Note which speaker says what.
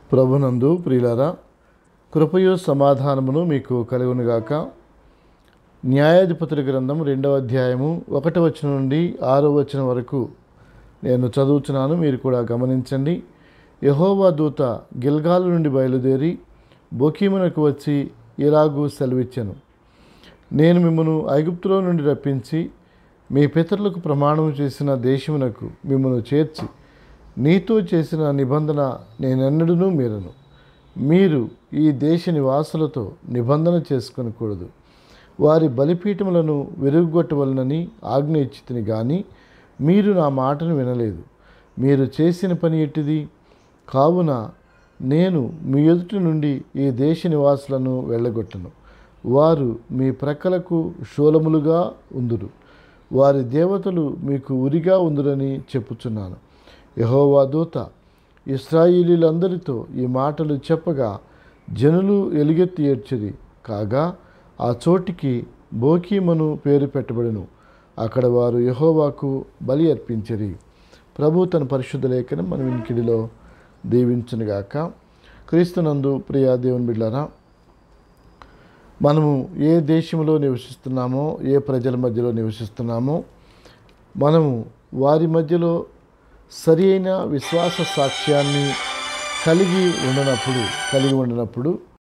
Speaker 1: ప్రభునందు ప్రియులారా కృపయు సమాధానమును మీకు కలుగునుగాక న్యాయాధిపతుల గ్రంథం రెండవ అధ్యాయము ఒకటి వచనం నుండి ఆరో వచనం వరకు నేను చదువుతున్నాను మీరు కూడా గమనించండి యహోవా దూత గిల్గాలు నుండి బయలుదేరి బొకీమునకు వచ్చి ఇలాగూ సెలవిచ్చాను నేను మిమ్మను ఐగుప్తులో నుండి రప్పించి మీ పితరులకు ప్రమాణం చేసిన దేశమునకు మిమ్మను చేర్చి నీతో చేసిన నిబంధన నేనెన్నడూ మీరను మీరు ఈ దేశ నివాసులతో నిబంధన చేసుకొనకూడదు వారి బలిపీఠములను విరుగుగొట్టవలనని ఆజ్ఞ ఇచ్చితిని కానీ మీరు నా మాటను వినలేదు మీరు చేసిన పని ఎట్టిది కావున నేను మీ ఎదుటి నుండి ఈ దేశ నివాసులను వెళ్ళగొట్టను వారు మీ ప్రక్కలకు శూలములుగా ఉందురు వారి దేవతలు మీకు ఉరిగా ఉందురని చెప్పుచున్నాను యహోవా దూత ఇస్రాయిలీలందరితో ఈ మాటలు చెప్పగా జనులు ఎలుగెత్తి ఏడ్చిరి కాగా ఆ చోటికి బోకీమను పేరు పెట్టబడును అక్కడ వారు యహోవాకు బలి అర్పించిరి ప్రభు తన పరిశుద్ధ లేఖనం మన వినికిడిలో దీవించునుగాక క్రీస్తునందు ప్రియా దేవుని బిడ్డారా మనము ఏ దేశంలో నివసిస్తున్నామో ఏ ప్రజల మధ్యలో నివసిస్తున్నామో మనము వారి మధ్యలో సరి అయిన విశ్వాస సాక్ష్యాన్ని కలిగి ఉండనప్పుడు కలిగి ఉండనప్పుడు